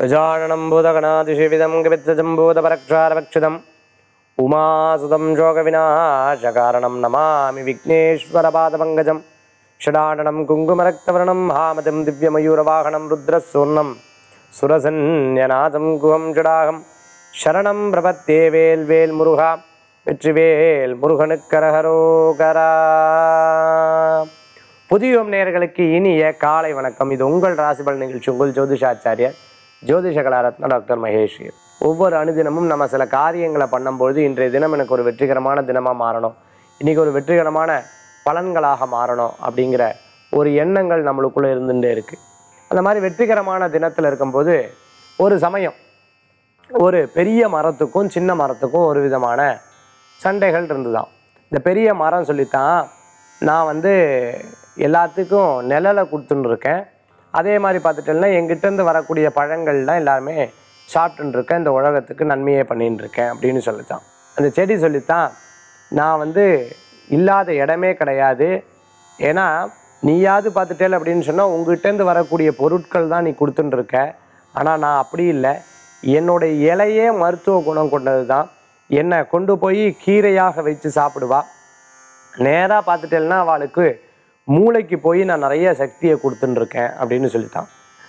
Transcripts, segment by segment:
गजाननं भूतगणातिशिविदं कवित्तजम्बूतपरक्षारभक्षितम् उमासुतं शोकविनाशकारणं नमामि विघ्नेश्वरपादपङ्कजं षडाननं कुङ्कुमरक्तवर्णं हामतिं दिव्यमयूरवाहनं रुद्रस्वर्णं सुरसन्यनाथं गुहं षडाहं शरणं प्रपत्ये வேல் முருகா வெற்றிவேல் முருகனுக்கரகரோகரா புதியோம் நேயர்களுக்கு இனிய காலை வணக்கம் இது உங்கள் ராசிபல் நிகழ்ச்சி உங்கள் ஜோதிஷாச்சாரியர் ஜோதிஷ கலாரத்ன டாக்டர் மகேஷ் ஒவ்வொரு அனுதினமும் நம்ம சில காரியங்களை பண்ணும்பொழுது இன்றைய தினம் எனக்கு ஒரு வெற்றிகரமான தினமாக மாறணும் இன்னைக்கு ஒரு வெற்றிகரமான பலன்களாக மாறணும் அப்படிங்கிற ஒரு எண்ணங்கள் நம்மளுக்குள்ளே இருந்துகிட்டே இருக்குது அந்த மாதிரி வெற்றிகரமான தினத்தில் இருக்கும்போது ஒரு சமயம் ஒரு பெரிய மரத்துக்கும் சின்ன மரத்துக்கும் ஒரு விதமான சண்டைகள் இருந்துதான் இந்த பெரிய மரம் சொல்லித்தான் நான் வந்து எல்லாத்துக்கும் நிழலை கொடுத்துன்னு இருக்கேன் அதே மாதிரி பார்த்துட்டேன்னா எங்கிட்டேருந்து வரக்கூடிய பழங்கள்லாம் எல்லாருமே சாப்பிட்டுன்னு இருக்கேன் இந்த உலகத்துக்கு நன்மையே பண்ணின்னு இருக்கேன் அப்படின்னு சொல்லித்தான் அந்த செடி சொல்லித்தான் நான் வந்து இல்லாத இடமே கிடையாது ஏன்னா நீயாவது பார்த்துட்டேல் அப்படின்னு சொன்னால் உங்ககிட்டேருந்து வரக்கூடிய பொருட்கள் தான் நீ கொடுத்துட்டு இருக்க ஆனால் நான் அப்படி இல்லை என்னுடைய இலையே மருத்துவ குணம் கொண்டது தான் என்னை கொண்டு போய் கீரையாக வச்சு சாப்பிடுவா நேராக பார்த்துட்டேன்னா அவளுக்கு மூளைக்கு போய் நான் நிறைய சக்தியை கொடுத்துன்னு இருக்கேன் அப்படின்னு சொல்லித்தான்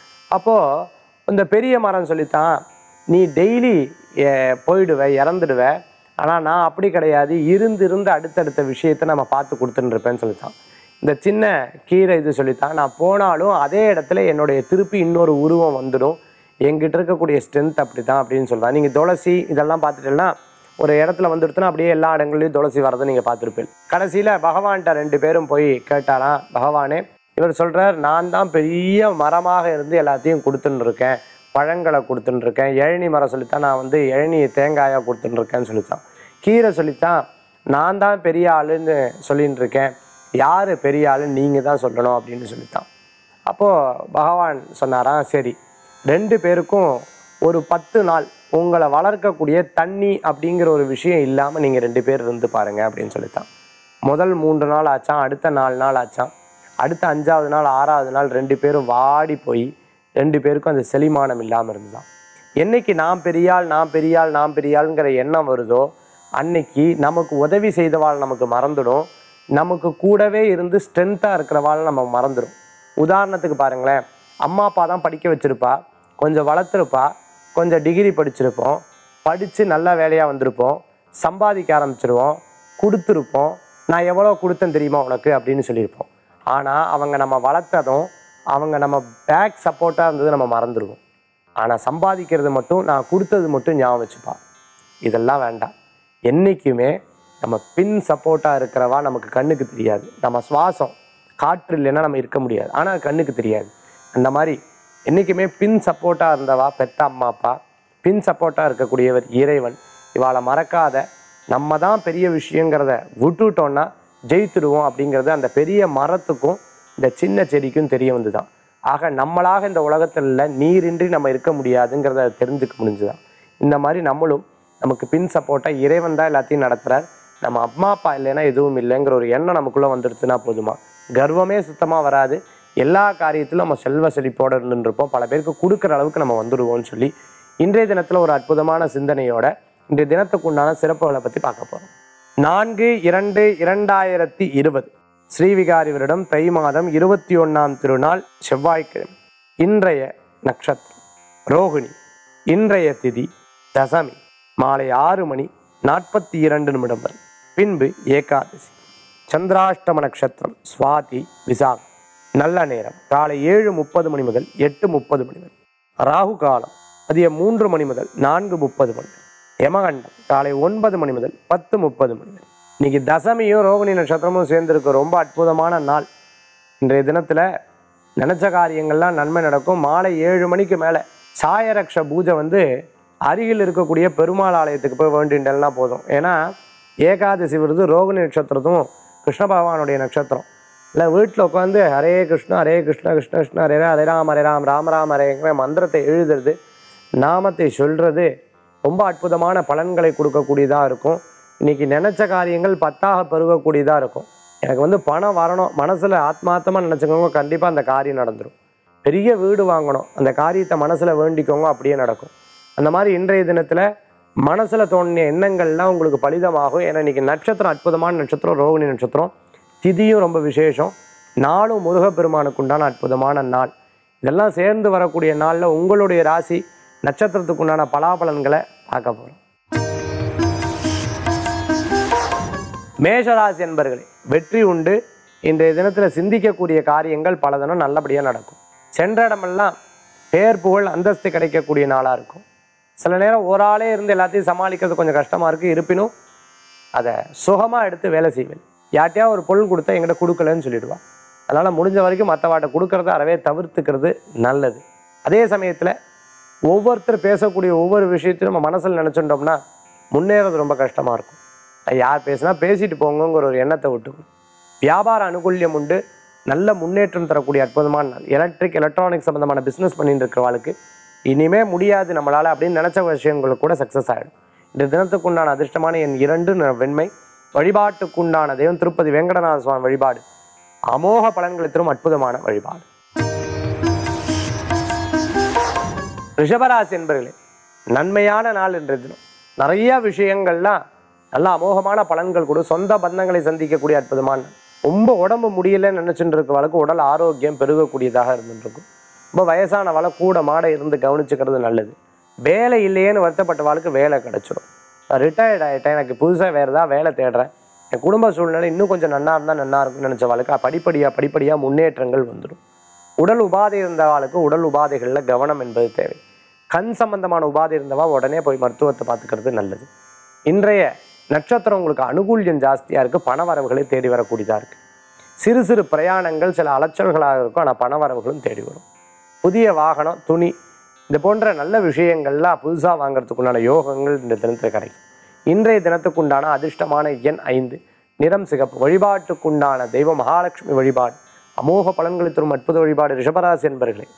அப்போது இந்த பெரிய மரம் சொல்லித்தான் நீ டெய்லி போயிடுவ இறந்துடுவ ஆனால் நான் அப்படி கிடையாது இருந்து இருந்து அடுத்தடுத்த விஷயத்தை நம்ம பார்த்து கொடுத்துன்னு இருப்பேன்னு சொல்லித்தான் இந்த சின்ன கீரை இது சொல்லித்தான் நான் போனாலும் அதே இடத்துல என்னுடைய திருப்பி இன்னொரு உருவம் வந்துடும் எங்கிட்ட இருக்கக்கூடிய ஸ்ட்ரென்த் அப்படி தான் அப்படின்னு சொல்கிறான் நீங்கள் துளசி இதெல்லாம் பார்த்துட்டீங்கன்னா ஒரு இடத்துல வந்துடுத்துனா அப்படியே எல்லா இடங்கள்லையும் துளசி வரதை நீங்கள் பார்த்துருப்பீங்க கடைசியில் பகவான்கிட்ட ரெண்டு பேரும் போய் கேட்டாராம் பகவானே இவர் சொல்கிறார் நான் தான் பெரிய மரமாக இருந்து எல்லாத்தையும் கொடுத்துன்னு இருக்கேன் பழங்களை கொடுத்துன்னு இருக்கேன் இளநி மரம் சொல்லித்தான் நான் வந்து இளநி தேங்காயாக கொடுத்துன்னு இருக்கேன்னு சொல்லித்தான் கீரை சொல்லித்தான் நான் தான் பெரிய ஆளுன்னு சொல்லின்னு இருக்கேன் யார் பெரிய ஆளுன்னு நீங்கள் தான் சொல்லணும் அப்படின்னு சொல்லித்தான் அப்போது பகவான் சொன்னாராம் சரி ரெண்டு பேருக்கும் ஒரு பத்து நாள் உங்களை வளர்க்கக்கூடிய தண்ணி அப்படிங்கிற ஒரு விஷயம் இல்லாமல் நீங்கள் ரெண்டு பேர் இருந்து பாருங்க அப்படின்னு சொல்லித்தான் முதல் மூன்று நாள் ஆச்சான் அடுத்த நாலு நாள் ஆச்சான் அடுத்த அஞ்சாவது நாள் ஆறாவது நாள் ரெண்டு பேரும் வாடி போய் ரெண்டு பேருக்கும் அந்த செலிமானம் இல்லாமல் இருந்துதான் என்னைக்கு நான் பெரியாள் நான் பெரியாள் நான் பெரியாள்ங்கிற எண்ணம் வருதோ அன்னைக்கு நமக்கு உதவி செய்தவாள் நமக்கு மறந்துடும் நமக்கு கூடவே இருந்து ஸ்ட்ரென்த்தாக இருக்கிறவாள் நம்ம மறந்துடும் உதாரணத்துக்கு பாருங்களேன் அம்மா அப்பா தான் படிக்க வச்சிருப்பா கொஞ்சம் வளர்த்துருப்பா கொஞ்சம் டிகிரி படிச்சிருப்போம் படித்து நல்ல வேலையாக வந்திருப்போம் சம்பாதிக்க ஆரம்பிச்சிருவோம் கொடுத்துருப்போம் நான் எவ்வளோ கொடுத்தேன் தெரியுமா உனக்கு அப்படின்னு சொல்லியிருப்போம் ஆனால் அவங்க நம்ம வளர்த்ததும் அவங்க நம்ம பேக் சப்போர்ட்டாக இருந்தது நம்ம மறந்துடுவோம் ஆனால் சம்பாதிக்கிறது மட்டும் நான் கொடுத்தது மட்டும் ஞாபகம் வச்சுப்பா இதெல்லாம் வேண்டாம் என்றைக்குமே நம்ம பின் சப்போர்ட்டாக இருக்கிறவா நமக்கு கண்ணுக்கு தெரியாது நம்ம சுவாசம் காற்று இல்லைன்னா நம்ம இருக்க முடியாது ஆனால் கண்ணுக்கு தெரியாது அந்த மாதிரி என்றைக்குமே பின் சப்போர்ட்டாக இருந்தவா பெத்த அம்மா அப்பா பின் சப்போர்ட்டாக இருக்கக்கூடியவர் இறைவன் இவாளை மறக்காத நம்ம தான் பெரிய விஷயங்கிறத விட்டுட்டோன்னா ஜெயித்துடுவோம் அப்படிங்கிறது அந்த பெரிய மரத்துக்கும் இந்த சின்ன செடிக்கும் தெரிய வந்துதான் ஆக நம்மளாக இந்த உலகத்தில் இல்லை நீரின்றி நம்ம இருக்க முடியாதுங்கிறத தெரிஞ்சுக்க முடிஞ்சுதான் இந்த மாதிரி நம்மளும் நமக்கு பின் சப்போர்ட்டாக இறைவன் தான் எல்லாத்தையும் நடத்துகிறார் நம்ம அம்மா அப்பா இல்லைன்னா எதுவும் இல்லைங்கிற ஒரு எண்ணம் நமக்குள்ளே வந்துடுச்சுன்னா போதுமா கர்வமே சுத்தமாக வராது எல்லா காரியத்திலும் நம்ம செல்வ செழிப்போடு இருந்துருப்போம் பல பேருக்கு கொடுக்குற அளவுக்கு நம்ம வந்துடுவோம்னு சொல்லி இன்றைய தினத்தில் ஒரு அற்புதமான சிந்தனையோட இன்றைய தினத்துக்கு உண்டான சிறப்புகளை பற்றி பார்க்க போகிறோம் நான்கு இரண்டு இரண்டாயிரத்தி இருபது ஸ்ரீவிகாரி வருடம் தை மாதம் இருபத்தி ஒன்றாம் திருநாள் செவ்வாய்க்கிழமை இன்றைய நட்சத்திரம் ரோகிணி இன்றைய திதி தசமி மாலை ஆறு மணி நாற்பத்தி இரண்டு நிமிடம் வரை பின்பு ஏகாதசி சந்திராஷ்டம நட்சத்திரம் சுவாதி விசாகம் நல்ல நேரம் காலை ஏழு முப்பது மணி முதல் எட்டு முப்பது மணி வரை ராகு காலம் மதியம் மூன்று மணி முதல் நான்கு முப்பது மணி வரை யமகண்டம் காலை ஒன்பது மணி முதல் பத்து முப்பது மணி வரை இன்னைக்கு தசமியும் ரோகிணி நட்சத்திரமும் சேர்ந்திருக்க ரொம்ப அற்புதமான நாள் இன்றைய தினத்தில் நினச்ச காரியங்கள்லாம் நன்மை நடக்கும் மாலை ஏழு மணிக்கு மேலே சாயரக்ஷ பூஜை வந்து அருகில் இருக்கக்கூடிய பெருமாள் ஆலயத்துக்கு போய் வேண்டின்றா போதும் ஏன்னா ஏகாதசி விருது ரோகிணி நட்சத்திரத்தும் கிருஷ்ண பகவானுடைய நட்சத்திரம் இல்லை வீட்டில் உட்காந்து ஹரே கிருஷ்ணா ஹரே கிருஷ்ண கிருஷ்ண கிருஷ்ண ஹரே ஹரே ராம் ஹரே ராம் ராம ராம் ஹரேங்கிற மந்திரத்தை எழுதுறது நாமத்தை சொல்கிறது ரொம்ப அற்புதமான பலன்களை கொடுக்கக்கூடியதாக இருக்கும் இன்னைக்கு நினச்ச காரியங்கள் பத்தாக பெருகக்கூடியதாக இருக்கும் எனக்கு வந்து பணம் வரணும் மனசில் ஆத்மார்த்தமாக நினச்சிக்கோங்க கண்டிப்பாக அந்த காரியம் நடந்துடும் பெரிய வீடு வாங்கணும் அந்த காரியத்தை மனசில் வேண்டிக்கோங்க அப்படியே நடக்கும் அந்த மாதிரி இன்றைய தினத்தில் மனசில் தோணிய எண்ணங்கள்லாம் உங்களுக்கு பலிதமாகும் ஏன்னா இன்னைக்கு நட்சத்திரம் அற்புதமான நட்சத்திரம் ரோகிணி நட்சத்திரம் திதியும் ரொம்ப விசேஷம் நாளும் முருகப்பெருமானுக்கு உண்டான அற்புதமான நாள் இதெல்லாம் சேர்ந்து வரக்கூடிய நாளில் உங்களுடைய ராசி நட்சத்திரத்துக்கு உண்டான பலாபலன்களை பார்க்க போகிறோம் மேஷராசி என்பர்களே வெற்றி உண்டு இன்றைய தினத்தில் சிந்திக்கக்கூடிய காரியங்கள் பல தினம் நல்லபடியாக நடக்கும் சென்ற இடமெல்லாம் பேர் புகழ் அந்தஸ்து கிடைக்கக்கூடிய நாளாக இருக்கும் சில நேரம் ஒரு ஆளே இருந்து எல்லாத்தையும் சமாளிக்கிறது கொஞ்சம் கஷ்டமாக இருக்குது இருப்பினும் அதை சுகமாக எடுத்து வேலை செய்வேன் யார்ட்டையா ஒரு பொருள் கொடுத்தா என்கிட்ட கொடுக்கலன்னு சொல்லிடுவா அதனால் முடிஞ்ச வரைக்கும் மற்றவாட்ட கொடுக்கறத அறவே தவிர்த்துக்கிறது நல்லது அதே சமயத்தில் ஒவ்வொருத்தர் பேசக்கூடிய ஒவ்வொரு விஷயத்தையும் நம்ம மனசில் நினச்சிட்டோம்னா முன்னேறது ரொம்ப கஷ்டமாக இருக்கும் நான் யார் பேசினா பேசிட்டு போங்கங்கிற ஒரு எண்ணத்தை விட்டுக்கணும் வியாபார அனுகூல்யம் உண்டு நல்ல முன்னேற்றம் தரக்கூடிய அற்புதமான நாள் எலக்ட்ரிக் எலக்ட்ரானிக் சம்மந்தமான பிஸ்னஸ் பண்ணிட்டு இருக்கிறவாளுக்கு இனிமே முடியாது நம்மளால் அப்படின்னு நினச்ச விஷயங்கள் கூட சக்ஸஸ் ஆகிடும் இந்த தினத்துக்குண்டான அதிர்ஷ்டமான என் இரண்டு ந- வெண்மை வழிபாட்டுக்குண்டான தெய்வம் திருப்பதி வெங்கடநாத சுவாமி வழிபாடு அமோக பலன்களை தரும் அற்புதமான வழிபாடு ரிஷபராசி என்பர்களே நன்மையான நாள் என்ற தினம் நிறைய விஷயங்கள்லாம் நல்ல அமோகமான பலன்கள் கூட சொந்த பந்தங்களை சந்திக்கக்கூடிய அற்புதமான நாள். ரொம்ப உடம்பு முடியலன்னு நினச்சிட்டு இருக்கவளுக்கு உடல் ஆரோக்கியம் பெருகக்கூடியதாக இருந்துருக்கும் ரொம்ப வயசானவளை கூட மாட இருந்து கவனிச்சுக்கிறது நல்லது வேலை இல்லையேன்னு வருத்தப்பட்டவாளுக்கு வேலை கிடைச்சிடும் நான் ரிட்டையர்ட் ஆகிட்டேன் எனக்கு புதுசாக வேறு ஏதாவது வேலை தேடுறேன் என் குடும்ப சூழ்நிலை இன்னும் கொஞ்சம் நன்னா இருந்தால் நன்னா இருக்கும்னு நினச்சவாளுக்கு படிப்படியாக படிப்படியாக முன்னேற்றங்கள் வந்துடும் உடல் உபாதை இருந்தவாளுக்கு உடல் உபாதைகளில் கவனம் என்பது தேவை கண் சம்பந்தமான உபாதை இருந்தவா உடனே போய் மருத்துவத்தை பார்த்துக்கிறது நல்லது இன்றைய நட்சத்திரம் உங்களுக்கு அனுகூல்யம் ஜாஸ்தியாக இருக்குது பணவரவுகளை தேடி வரக்கூடியதாக இருக்குது சிறு சிறு பிரயாணங்கள் சில அலைச்சல்களாக இருக்கும் ஆனால் பணவரவுகளும் தேடி வரும் புதிய வாகனம் துணி இது போன்ற நல்ல விஷயங்கள்லாம் புதுசாக வாங்குறதுக்குண்டான யோகங்கள் இந்த தினத்தில் கிடைக்கும் இன்றைய தினத்துக்குண்டான அதிர்ஷ்டமான எண் ஐந்து நிறம் சிகப்பு வழிபாட்டுக்குண்டான தெய்வம் மகாலட்சுமி வழிபாடு அமோக பலன்களை தரும் அற்புத வழிபாடு ரிஷபராசி என்பர்களே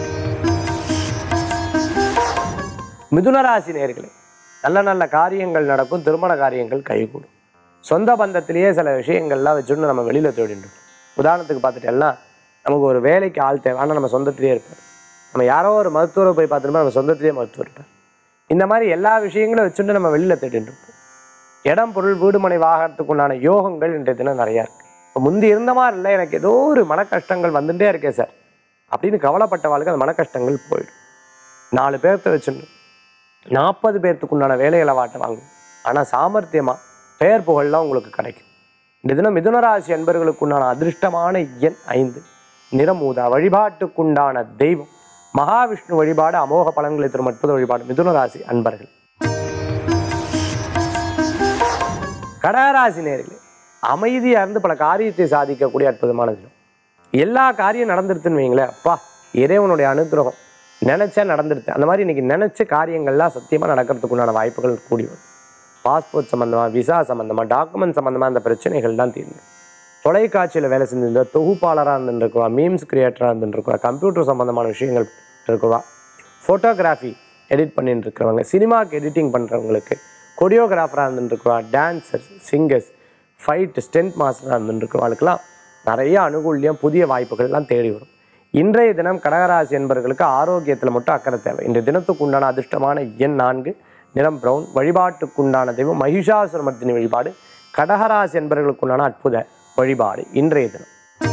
மிதுனராசி நேர்களே நல்ல நல்ல காரியங்கள் நடக்கும் திருமண காரியங்கள் கைகூடும் சொந்த பந்தத்திலேயே சில விஷயங்கள்லாம் வச்சுட்டு நம்ம வெளியில் தேடிட்டு இருக்கோம். உதாரணத்துக்கு பார்த்துட்டேன்னா நமக்கு ஒரு வேலைக்கு ஆள் தேவை ஆனால் நம்ம சொந்தத்திலேயே இருப்பார் நம்ம யாரோ ஒரு மருத்துவரை போய் பார்த்துட்டோம்னா நம்ம சொந்தத்திலேயே மருத்துவர் இருப்பார் இந்த மாதிரி எல்லா விஷயங்களும் வச்சுட்டு நம்ம வெளியில் தேடிட்டு இருப்போம் இடம் பொருள் வீடு மனை வாகனத்துக்கு உண்டான யோகங்கள் இன்றைய தினம் நிறையா இருக்கு இப்போ முந்தி இருந்த மாதிரி இல்லை எனக்கு ஏதோ ஒரு மன கஷ்டங்கள் வந்துட்டே இருக்கே சார் அப்படின்னு கவலைப்பட்டவாளுக்கு அந்த மன கஷ்டங்கள் போயிடும் நாலு பேர்த்த வச்சுட்டு நாற்பது பேர்த்துக்கு உண்டான வேலைகளை வாட்ட வாங்கும் ஆனால் சாமர்த்தியமாக பெயர் புகழ்லாம் உங்களுக்கு கிடைக்கும் இந்த தினம் மிதுனராசி அன்பர்களுக்கு உண்டான அதிர்ஷ்டமான எண் ஐந்து நிறமூதா வழிபாட்டுக்குண்டான தெய்வம் மகாவிஷ்ணு வழிபாடு அமோக பலன்களை தரும் அற்புத வழிபாடு மிதுனராசி அன்பர்கள் கடகராசி நேர்களே அமைதியாக இருந்து பல காரியத்தை சாதிக்கக்கூடிய அற்புதமான தினம் எல்லா காரியம் நடந்துருதுன்னு வைங்களேன் அப்பா இறைவனுடைய அனுகிரகம் நினைச்சா நடந்துருது அந்த மாதிரி இன்னைக்கு நினைச்ச காரியங்கள்லாம் சத்தியமாக நடக்கிறதுக்கு உண்டான வாய்ப்புகள் கூடி வரும் பாஸ்போர்ட் சம்மந்தமாக விசா சம்மந்தமாக டாக்குமெண்ட் சம்மந்தமாக அந்த பிரச்சனைகள் தான் தீர்ந்து தொலைக்காட்சியில் வேலை செஞ்சிருந்தா தொகுப்பாளராக இருந்துருக்குவா மீம்ஸ் கிரியேட்டராக இருந்துருக்குவா கம்ப்யூட்டர் சம்மந்தமான விஷயங்கள் இருக்குவா ஃபோட்டோகிராஃபி எடிட் பண்ணிட்டு இருக்கிறவங்க சினிமாவுக்கு எடிட்டிங் பண்ணுறவங்களுக்கு கொரியோகிராஃபராக இருந்துருக்குவா டான்சர்ஸ் சிங்கர்ஸ் ஃபைட் ஸ்டென்ட் மாஸ்டராக இருந்துருக்கிறவங்களுக்கெல்லாம் நிறைய அனுகூல்யம் புதிய வாய்ப்புகள்லாம் தேடி வரும் இன்றைய தினம் கடகராசி என்பவர்களுக்கு ஆரோக்கியத்தில் மட்டும் அக்கறை தேவை இன்றைய தினத்துக்கு உண்டான அதிர்ஷ்டமான எண் நான்கு நிறம் பிரவுன் வழிபாட்டுக்குண்டான தெய்வம் மகிஷாசுரமர்த்தினி வழிபாடு கடகராசி என்பவர்களுக்கு உண்டான அற்புத வழிபாடு இன்றைய தினம்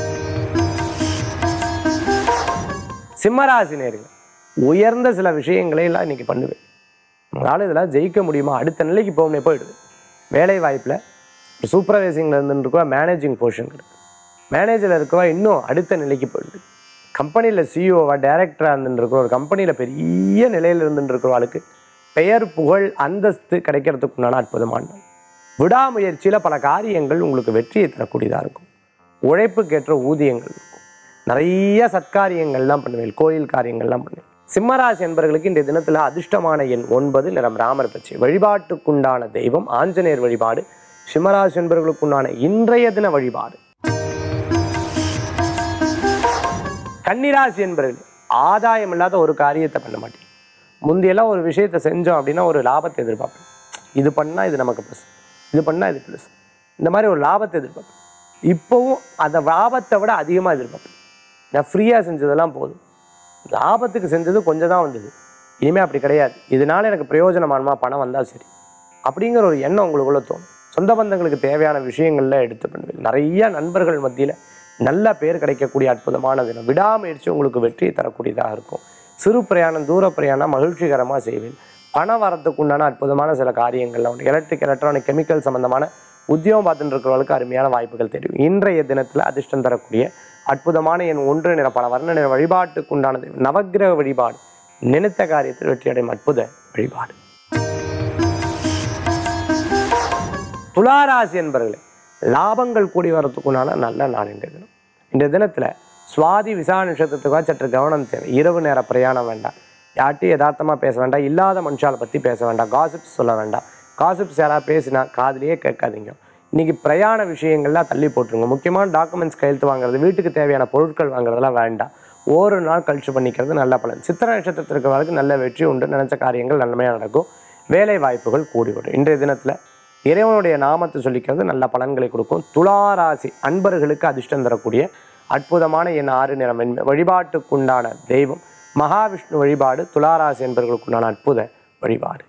சிம்மராசி நேர்கள் உயர்ந்த சில விஷயங்களை எல்லாம் இன்னைக்கு பண்ணுவேன் உங்களால் இதெல்லாம் ஜெயிக்க முடியுமா அடுத்த நிலைக்கு போகணுமே போயிடுது வேலை வாய்ப்பில் சூப்பர்வைசிங்கில் இருந்துருக்கவா மேனேஜிங் பொசிஷன் இருக்கு மேனேஜரில் இருக்கவா இன்னும் அடுத்த நிலைக்கு போயிடுது கம்பெனியில் சிஇஓவா டைரக்டராக இருந்துருக்கிற ஒரு கம்பெனியில் பெரிய நிலையில் இருந்துருக்கிறவாளுக்கு பெயர் புகழ் அந்தஸ்து கிடைக்கிறதுக்கு உண்டான அற்புதமான நாள். விடாமுயற்சியில் பல காரியங்கள் உங்களுக்கு வெற்றியை தரக்கூடியதாக இருக்கும் உழைப்புக்கேற்ற ஊதியங்கள் இருக்கும் நிறைய சத்காரியங்கள்லாம் பண்ணுவேன் கோயில் காரியங்கள்லாம் பண்ணுவேன் சிம்மராசி என்பவர்களுக்கு இந்த தினத்தில் அதிர்ஷ்டமான எண் ஒன்பது நிறம் ராமர் பச்சை வழிபாட்டுக்குண்டான தெய்வம் ஆஞ்சநேயர் வழிபாடு சிம்மராசி என்பவர்களுக்குண்டான இன்றைய தின வழிபாடு கன்னிராசி என்பவர்கள் ஆதாயம் இல்லாத ஒரு காரியத்தை பண்ண மாட்டேன் முந்தியெல்லாம் ஒரு விஷயத்தை செஞ்சோம் அப்படின்னா ஒரு லாபத்தை எதிர்பார்ப்பேன் இது பண்ணால் இது நமக்கு ப்ளஸ் இது பண்ணால் இது ப்ளஸ் இந்த மாதிரி ஒரு லாபத்தை எதிர்பார்ப்பேன் இப்போவும் அந்த லாபத்தை விட அதிகமாக எதிர்பார்ப்பேன் நான் ஃப்ரீயாக செஞ்சதெல்லாம் போதும் லாபத்துக்கு செஞ்சது கொஞ்சம் தான் வந்தது இனிமேல் அப்படி கிடையாது இதனால எனக்கு பிரயோஜனமானமா பணம் வந்தால் சரி அப்படிங்கிற ஒரு எண்ணம் உங்களுக்குள்ள தோணும் சொந்த பந்தங்களுக்கு தேவையான விஷயங்கள்ல எடுத்து பண்ணுவீங்க நிறைய நண்பர்கள் மத்தியில் நல்ல பேர் கிடைக்கக்கூடிய அற்புதமான தினம் விடாமுயற்சி உங்களுக்கு வெற்றியை தரக்கூடியதாக இருக்கும் சிறு பிரயாணம் தூர பிரயாணம் மகிழ்ச்சிகரமாக செய்வேன் பணம் வரத்துக்கு உண்டான அற்புதமான சில காரியங்கள்ல உண்டு எலக்ட்ரிக் எலக்ட்ரானிக் கெமிக்கல் சம்பந்தமான உத்தியோகம் பார்த்துட்டு இருக்கிறவங்களுக்கு அருமையான வாய்ப்புகள் தெரியும் இன்றைய தினத்தில் அதிர்ஷ்டம் தரக்கூடிய அற்புதமான என் ஒன்று நிற பல வர்ண நிற வழிபாட்டுக்கு உண்டானது நவக்கிரக வழிபாடு நினைத்த காரியத்தில் வெற்றியடையும் அற்புத வழிபாடு துளாராசி என்பர்களே லாபங்கள் கூடி வரத்துக்குண்டான நல்ல நாள் இன்றைய தினம் இன்றைய தினத்தில் சுவாதி விசா நட்சத்திரத்துக்காக சற்று கவனம் தேவை இரவு நேர பிரயாணம் வேண்டாம் யார்ட்டையும் யதார்த்தமாக பேச வேண்டாம் இல்லாத மனுஷாலை பற்றி பேச வேண்டாம் காசிப்ஸ் சொல்ல வேண்டாம் காசிப்ஸ் யாராவது பேசினா காதுலயே கேட்காதீங்க இன்னைக்கு பிரயாண விஷயங்கள்லாம் தள்ளி போட்டுருங்க முக்கியமான டாக்குமெண்ட்ஸ் கையெழுத்து வாங்குறது வீட்டுக்கு தேவையான பொருட்கள் வாங்குறதெல்லாம் வேண்டாம் ஒரு நாள் கழிச்சு பண்ணிக்கிறது நல்ல பலன் சித்திர நட்சத்திரத்தில் இருக்கிறவர்களுக்கு நல்ல வெற்றி உண்டு நினைச்ச காரியங்கள் நன்மையாக நடக்கும் வேலை வாய்ப்புகள் கூடி வரும் இன்றைய தினத்தில் இறைவனுடைய நாமத்தை சொல்லிக்கிறது நல்ல பலன்களை கொடுக்கும் துளாராசி அன்பர்களுக்கு அதிர்ஷ்டம் தரக்கூடிய அற்புதமான என் ஆறு நிறம் வெண்மை வழிபாட்டுக்குண்டான தெய்வம் மகாவிஷ்ணு வழிபாடு துளாராசி என்பவர்களுக்குண்டான அற்புத வழிபாடு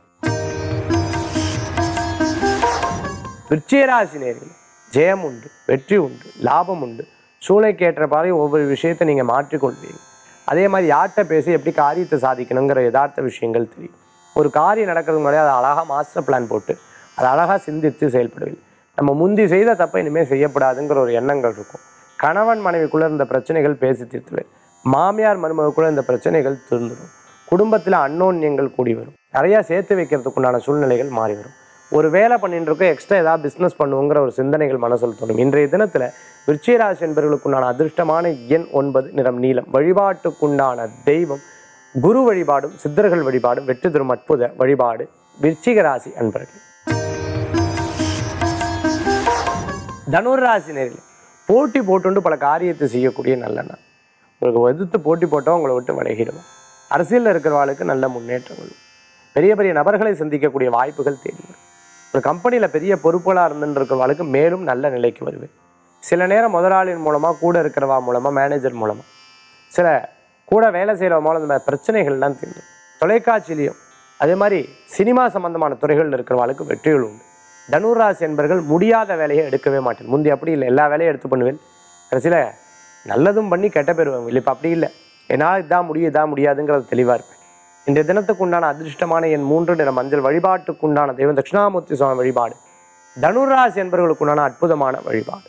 விருச்சிகராசி நேர்கள் ஜெயம் உண்டு வெற்றி உண்டு லாபம் உண்டு சூளைக்கேற்ற பாதை ஒவ்வொரு விஷயத்தை நீங்கள் மாற்றிக்கொள்வீங்க அதே மாதிரி யார்கிட்ட பேசி எப்படி காரியத்தை சாதிக்கணுங்கிற யதார்த்த விஷயங்கள் தெரியும் ஒரு காரியம் நடக்கிறதுக்கு முன்னாடி அதை அழகாக மாஸ்டர் பிளான் போட்டு அதை அழகாக சிந்தித்து செயல்படுவீங்க நம்ம முந்தி செய்த தப்பை இனிமேல் செய்யக்கூடாதுங்கிற ஒரு எண்ணங்கள் இருக்கும் கணவன் மனைவிக்குள்ளே இருந்த பிரச்சனைகள் பேசி தீர்த்துவேன் மாமியார் மருமகளுக்குள்ள இந்த பிரச்சனைகள் தீர்ந்துடும் குடும்பத்தில் அன்னோன்யங்கள் கூடி வரும் நிறையா சேர்த்து வைக்கிறதுக்குண்டான சூழ்நிலைகள் மாறி வரும் ஒரு வேலை பண்ணிட்டு இருக்கோம் எக்ஸ்ட்ரா ஏதாவது பிஸ்னஸ் பண்ணுவோங்கிற ஒரு சிந்தனைகள் மனசில் தோணும் இன்றைய தினத்தில் விருச்சிகராசி என்பவர்களுக்குண்டான அதிர்ஷ்டமான எண் ஒன்பது நிறம் நீலம் வழிபாட்டுக்குண்டான தெய்வம் குரு வழிபாடும் சித்தர்கள் வழிபாடும் வெற்றி தரும் அற்புத வழிபாடு விருச்சிகராசி அன்பர்கள் தனுராசி நேரில் போட்டி போட்டுண்டு பல காரியத்தை செய்யக்கூடிய நல்ல நாள் உங்களுக்கு எதிர்த்து போட்டி போட்டோம் உங்களை விட்டு விலகிடுவோம் அரசியலில் இருக்கிறவாளுக்கு நல்ல முன்னேற்றங்கள் பெரிய பெரிய நபர்களை சந்திக்கக்கூடிய வாய்ப்புகள் தேடி வரும் ஒரு கம்பெனியில் பெரிய பொறுப்புகளாக இருந்துட்டு இருக்கிறவாளுக்கு மேலும் நல்ல நிலைக்கு வருவேன் சில நேரம் முதலாளியின் மூலமாக கூட இருக்கிறவா மூலமாக மேனேஜர் மூலமாக சில கூட வேலை செய்கிறவ மூலம் இந்த மாதிரி பிரச்சனைகள்லாம் தீர்ந்துடும் தொலைக்காட்சியிலையும் அதே மாதிரி சினிமா சம்பந்தமான துறைகளில் இருக்கிறவாளுக்கு வெற்றிகள் உண்டு தனுராசி என்பர்கள் முடியாத வேலையை எடுக்கவே மாட்டேன் முந்தி அப்படி இல்லை எல்லா வேலையும் எடுத்து பண்ணுவேன் கடைசியில் நல்லதும் பண்ணி கெட்ட பேர் வாங்குவேன் இப்போ அப்படி இல்லை என்னால் இதான் முடியும் இதான் முடியாதுங்கிறது தெளிவாக இருப்பேன் இன்றைய தினத்துக்கு உண்டான அதிர்ஷ்டமான என் மூன்று நிற மஞ்சள் வழிபாட்டுக்கு உண்டான தெய்வம் தட்சிணாமூர்த்தி சுவாமி வழிபாடு தனுராசி என்பவர்களுக்கு உண்டான அற்புதமான வழிபாடு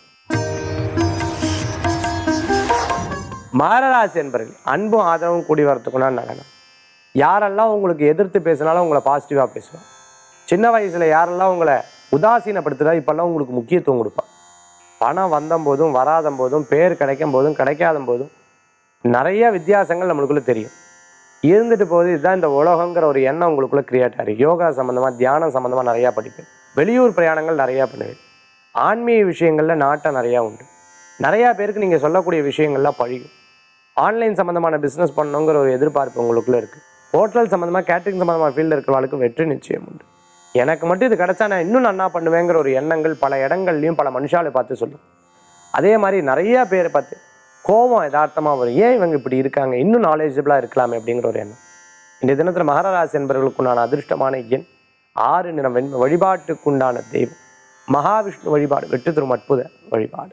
மகராசி என்பவர்கள் அன்பும் ஆதரவும் கூடி வரத்துக்குண்டான நலனம் யாரெல்லாம் உங்களுக்கு எதிர்த்து பேசினாலும் உங்களை பாசிட்டிவாக பேசுவாங்க சின்ன வயசில் யாரெல்லாம் உங்களை உதாசீனப்படுத்துகிறா இப்போல்லாம் உங்களுக்கு முக்கியத்துவம் கொடுப்பா பணம் வந்த போதும் வராத போதும் பேர் கிடைக்கும் போதும் கிடைக்காத போதும் நிறைய வித்தியாசங்கள் நம்மளுக்குள்ள தெரியும் இருந்துட்டு போகுது இதுதான் இந்த உலகங்கிற ஒரு எண்ணம் உங்களுக்குள்ள கிரியேட் ஆகும் யோகா சம்மந்தமாக தியானம் சம்மந்தமாக நிறையா படிப்பேன் வெளியூர் பிரயாணங்கள் நிறையா பண்ணுவேன் ஆன்மீக விஷயங்களில் நாட்டம் நிறையா உண்டு நிறையா பேருக்கு நீங்கள் சொல்லக்கூடிய விஷயங்கள்லாம் பழியும் ஆன்லைன் சம்மந்தமான பிஸ்னஸ் பண்ணணுங்கிற ஒரு எதிர்பார்ப்பு உங்களுக்குள்ள இருக்குது ஹோட்டல் சம்மந்தமாக கேட்டரிங் சம்மந்தமான ஃபீல்டில் இருக்கிறவங்களுக்கு வெற்றி நிச்சயம் உண்டு எனக்கு மட்டும் இது கிடைச்சா நான் இன்னும் நன்னா பண்ணுவேங்கிற ஒரு எண்ணங்கள் பல இடங்கள்லையும் பல மனுஷாலை பார்த்து சொல்லும் அதே மாதிரி நிறைய பேரை பார்த்து கோபம் யதார்த்தமாக வரும் ஏன் இவங்க இப்படி இருக்காங்க இன்னும் நாலேஜபிளாக இருக்கலாமே அப்படிங்கிற ஒரு எண்ணம் இந்த தினத்தில் மகராசி என்பவர்களுக்குண்டான அதிர்ஷ்டமான எண் ஆறு நிறம் வெண்மை வழிபாட்டுக்குண்டான தெய்வம் மகாவிஷ்ணு வழிபாடு வெற்றி தரும் அற்புத வழிபாடு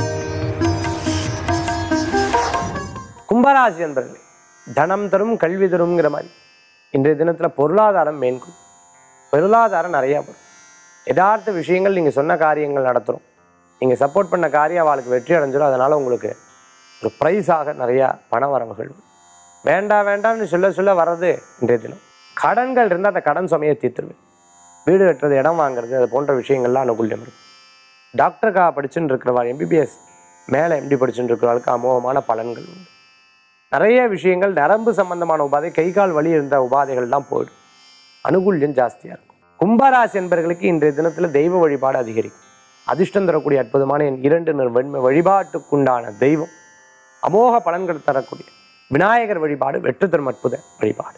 கும்பராசி என்பர்களே தனம் தரும் கல்வி தரும்ங்கிற மாதிரி இன்றைய தினத்தில் பொருளாதாரம் மேன்கும் பொருளாதாரம் நிறையா வரும் யதார்த்த விஷயங்கள் நீங்கள் சொன்ன காரியங்கள் நடத்துகிறோம் நீங்கள் சப்போர்ட் பண்ண காரியம் அவளுக்கு வெற்றி அடைஞ்சிடும் அதனால் உங்களுக்கு ஒரு ப்ரைஸாக நிறையா பண வரவுகள் வரும். வேண்டாம் வேண்டாம்னு சொல்ல சொல்ல வர்றது இன்றைய தினம் கடன்கள் இருந்தால் அந்த கடன் சுமையை தீர்த்துருவேன் வீடு கட்டுறது இடம் வாங்குறது அது போன்ற விஷயங்கள்லாம் அனுகூல்யம் இருக்கும் டாக்டருக்காக படிச்சுட்டு இருக்கிறவா எம்பிபிஎஸ் மேலே எம்டி படிச்சுட்டு இருக்கிறவளுக்கு அமோகமான பலன்கள் உண்டு நிறைய விஷயங்கள் நரம்பு சம்பந்தமான உபாதை கை கால் வலி இருந்த உபாதைகள்லாம் போயிடும் அனுகூல்யம் ஜாஸ்தியாக இருக்கும் கும்பராசி என்பவர்களுக்கு இன்றைய தினத்தில் தெய்வ வழிபாடு அதிகரிக்கும் அதிர்ஷ்டம் தரக்கூடிய அற்புதமான என் இரண்டு நிற வெண்மை வழிபாட்டுக்குண்டான தெய்வம் அமோக பலன்கள் தரக்கூடிய விநாயகர் வழிபாடு வெற்றி தரும் அற்புத வழிபாடு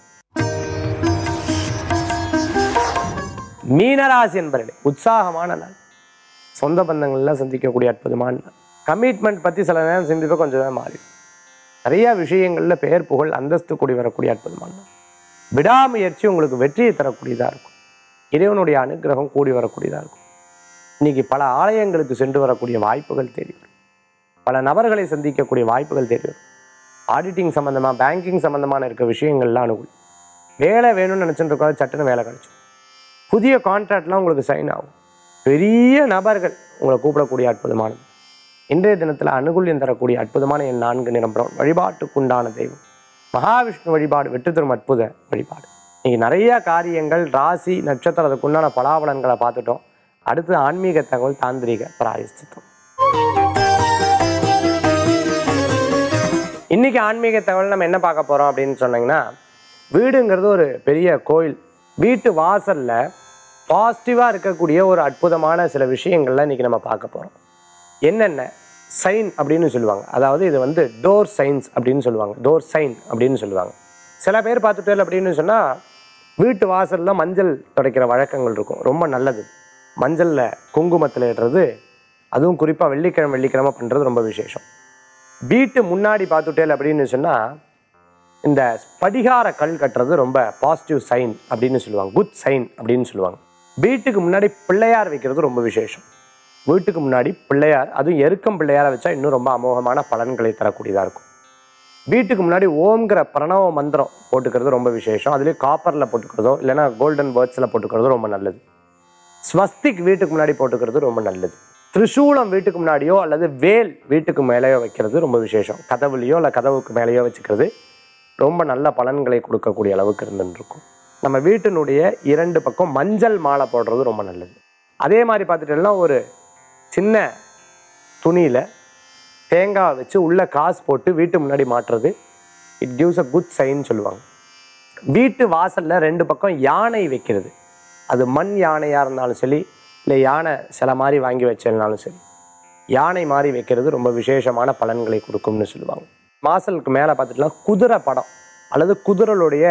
மீனராசி என்பவர்களே உற்சாகமான நாள் சொந்த பந்தங்கள்லாம் சந்திக்கக்கூடிய அற்புதமான நாள் கமிட்மெண்ட் பற்றி சில நேரம் சிந்திப்ப கொஞ்சம் தான் மாறி நிறைய விஷயங்களில் பெயர் புகழ் அந்தஸ்து கூடி வரக்கூடிய அற்புதமான நாள். விடாமுயற்சி உங்களுக்கு வெற்றியை தரக்கூடியதாக இருக்கும் இறைவனுடைய அனுக்கிரகம் கூடி வரக்கூடியதாக இருக்கும் இன்னைக்கு பல ஆலயங்களுக்கு சென்று வரக்கூடிய வாய்ப்புகள் தேடி வரும் பல நபர்களை சந்திக்கக்கூடிய வாய்ப்புகள் தேடி வரும் ஆடிட்டிங் சம்மந்தமாக பேங்கிங் சம்மந்தமான இருக்க விஷயங்கள்லாம் அனுகூலம் வேலை வேணும்னு நினச்சிட்டு இருக்கோம் சட்டுன்னு வேலை கிடைச்சிடும் புதிய கான்ட்ராக்ட்லாம் உங்களுக்கு சைன் ஆகும் பெரிய நபர்கள் உங்களை கூப்பிடக்கூடிய அற்புதமானது இன்றைய தினத்தில் அனுகூல்யம் தரக்கூடிய அற்புதமான என் நான்கு நிரம்பரம் வழிபாட்டுக்குண்டான தெய்வம் மகாவிஷ்ணு வழிபாடு வெற்றி தரும் அற்புத வழிபாடு இன்னைக்கு நிறைய காரியங்கள் ராசி நட்சத்திரத்துக்கு உண்டான பலாபலன்களை பார்த்துட்டோம் அடுத்து ஆன்மீக தகவல் தாந்திரிக பிராயஸ்தித்தம் இன்னைக்கு ஆன்மீக தகவல் நம்ம என்ன பார்க்க போறோம் அப்படின்னு சொன்னீங்கன்னா வீடுங்கிறது ஒரு பெரிய கோயில் வீட்டு வாசல்ல பாசிட்டிவா இருக்கக்கூடிய ஒரு அற்புதமான சில விஷயங்கள்ல இன்னைக்கு நம்ம பார்க்க போறோம் என்னென்ன சைன் அப்படின்னு சொல்லுவாங்க அதாவது இது வந்து டோர் சைன்ஸ் அப்படின்னு சொல்லுவாங்க டோர் சைன் அப்படின்னு சொல்லுவாங்க சில பேர் பார்த்துட்டு அப்படின்னு சொன்னா வீட்டு வாசல்ல மஞ்சள் துடைக்கிற வழக்கங்கள் இருக்கும் ரொம்ப நல்லது மஞ்சள்ல குங்குமத்தில் இடுறது அதுவும் குறிப்பாக வெள்ளிக்கிழமை வெள்ளிக்கிழமை பண்ணுறது ரொம்ப விசேஷம் வீட்டு முன்னாடி பார்த்துட்டேல் அப்படின்னு சொன்னால் இந்த படிகார கல் கட்டுறது ரொம்ப பாசிட்டிவ் சைன் அப்படின்னு சொல்லுவாங்க குட் சைன் அப்படின்னு சொல்லுவாங்க வீட்டுக்கு முன்னாடி பிள்ளையார் வைக்கிறது ரொம்ப விசேஷம் வீட்டுக்கு முன்னாடி பிள்ளையார் அதுவும் எருக்கம் பிள்ளையாரை வச்சா இன்னும் ரொம்ப அமோகமான பலன்களை தரக்கூடியதாக இருக்கும் வீட்டுக்கு முன்னாடி ஓம்ங்கிற பிரணவ மந்திரம் போட்டுக்கிறது ரொம்ப விசேஷம் அதுலேயும் காப்பரில் போட்டுக்கிறதோ இல்லைன்னா கோல்டன் வேர்ட்ஸில் போட்டுக்கிறதோ ரொம்ப நல்லது ஸ்வஸ்திக் வீட்டுக்கு முன்னாடி போட்டுக்கிறது ரொம்ப நல்லது திரிசூலம் வீட்டுக்கு முன்னாடியோ அல்லது வேல் வீட்டுக்கு மேலேயோ வைக்கிறது ரொம்ப விசேஷம் கதவுலையோ இல்லை கதவுக்கு மேலேயோ வச்சுக்கிறது ரொம்ப நல்ல பலன்களை கொடுக்கக்கூடிய அளவுக்கு இருந்துன்னு இருக்கும் நம்ம வீட்டினுடைய இரண்டு பக்கம் மஞ்சள் மாலை போடுறது ரொம்ப நல்லது அதே மாதிரி பார்த்துட்டோம்னா ஒரு சின்ன துணியில் தேங்காய் வச்சு உள்ள காசு போட்டு வீட்டு முன்னாடி மாட்டுறது it gives a good sign சொல்லுவாங்க வீட்டு வாசல்ல ரெண்டு பக்கம் யானை வைக்கிறது அது மண் யானையாக இருந்தாலும் சரி இல்லை யானை சில மாதிரி வாங்கி வச்சிருந்தாலும் சரி யானை மாதிரி வைக்கிறது ரொம்ப விசேஷமான பலன்களை கொடுக்கும்னு சொல்லுவாங்க வாசலுக்கு மேலே பார்த்துட்டுலாம் குதிரை படம் அல்லது குதிரைகளுடைய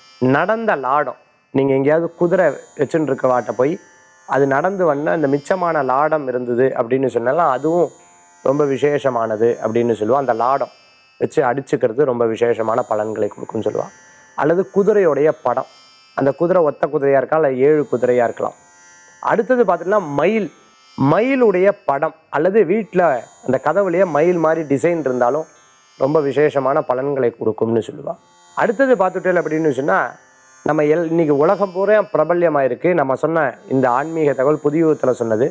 நடந்த லாடம் நீங்கள் எங்கேயாவது குதிரை வச்சுட்டு இருக்க வாட்ட போய் அது நடந்து வந்த அந்த மிச்சமான லாடம் இருந்தது அப்படின்னு சொன்னாலும் அதுவும் ரொம்ப விசேஷமானது அப்படின்னு சொல்லுவோம் அந்த லாடம் வச்சு அடிச்சுக்கிறது ரொம்ப விசேஷமான பலன்களை கொடுக்கும்னு சொல்லுவாங்க அல்லது குதிரையுடைய படம் அந்த குதிரை ஒத்த குதிரையாக இருக்கலாம் இல்லை ஏழு குதிரையாக இருக்கலாம் அடுத்தது பார்த்தீங்கன்னா மயில் மயிலுடைய படம் அல்லது வீட்டில் அந்த கதவுலேயே மயில் மாதிரி டிசைன் இருந்தாலும் ரொம்ப விசேஷமான பலன்களை கொடுக்கும்னு சொல்லுவாள் அடுத்தது பார்த்துட்டேன் அப்படின்னு சொன்னால் நம்ம எல் இன்னைக்கு உலகம் பூரா பிரபல்யமாக இருக்குது நம்ம சொன்ன இந்த ஆன்மீக தகவல் புதியுகத்தில் சொன்னது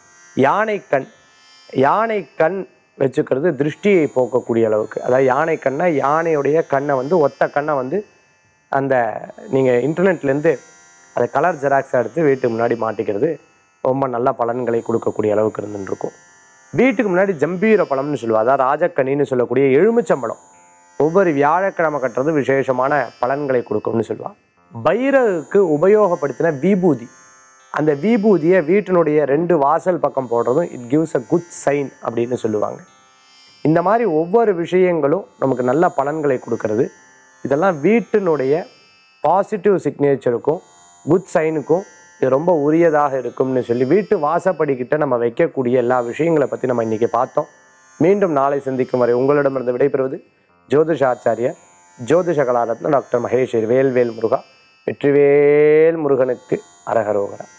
யானை கண் யானை கண் வச்சுக்கிறது திருஷ்டியை போக்கக்கூடிய அளவுக்கு அதாவது யானை கண்ணை யானையுடைய கண்ணை வந்து ஒத்த கண்ணை வந்து அந்த நீங்கள் இன்டர்நெட்லேருந்து அதை கலர் ஜெராக்ஸ் எடுத்து வீட்டுக்கு முன்னாடி மாட்டிக்கிறது ரொம்ப நல்ல பலன்களை கொடுக்கக்கூடிய அளவுக்கு இருந்துட்டு இருக்கும் வீட்டுக்கு முன்னாடி ஜம்பீர பழம்னு சொல்லுவாங்க அதாவது ராஜக்கனின்னு சொல்லக்கூடிய எலுமிச்சம்பழம் ஒவ்வொரு வியாழக்கிழமை கட்டுறது விசேஷமான பலன்களை கொடுக்கும்னு சொல்லுவாங்க பைரவுக்கு உபயோகப்படுத்தின விபூதி அந்த விபூதியை வீட்டினுடைய ரெண்டு வாசல் பக்கம் போடுறதும் it gives a good sign அப்படின்னு சொல்லுவாங்க இந்த மாதிரி ஒவ்வொரு விஷயங்களும் நமக்கு நல்ல பலன்களை கொடுக்கறது இதெல்லாம் வீட்டினுடைய பாசிட்டிவ் சிக்னேச்சருக்கும் குட் சைனுக்கும் இது ரொம்ப உரியதாக இருக்கும்னு சொல்லி வீட்டு வாசப்படிக்கிட்ட நம்ம வைக்கக்கூடிய எல்லா விஷயங்களை பற்றி நம்ம இன்றைக்கி பார்த்தோம் மீண்டும் நாளை சந்திக்கும் வரை உங்களிடமிருந்து விடைபெறுவது ஜோதிஷாச்சாரியர் ஜோதிஷ கலாரத்ன டாக்டர் மகேஸ்வரி வேல்வேல் முருகா வெற்றிவேல் முருகனுக்கு அரகரோகரா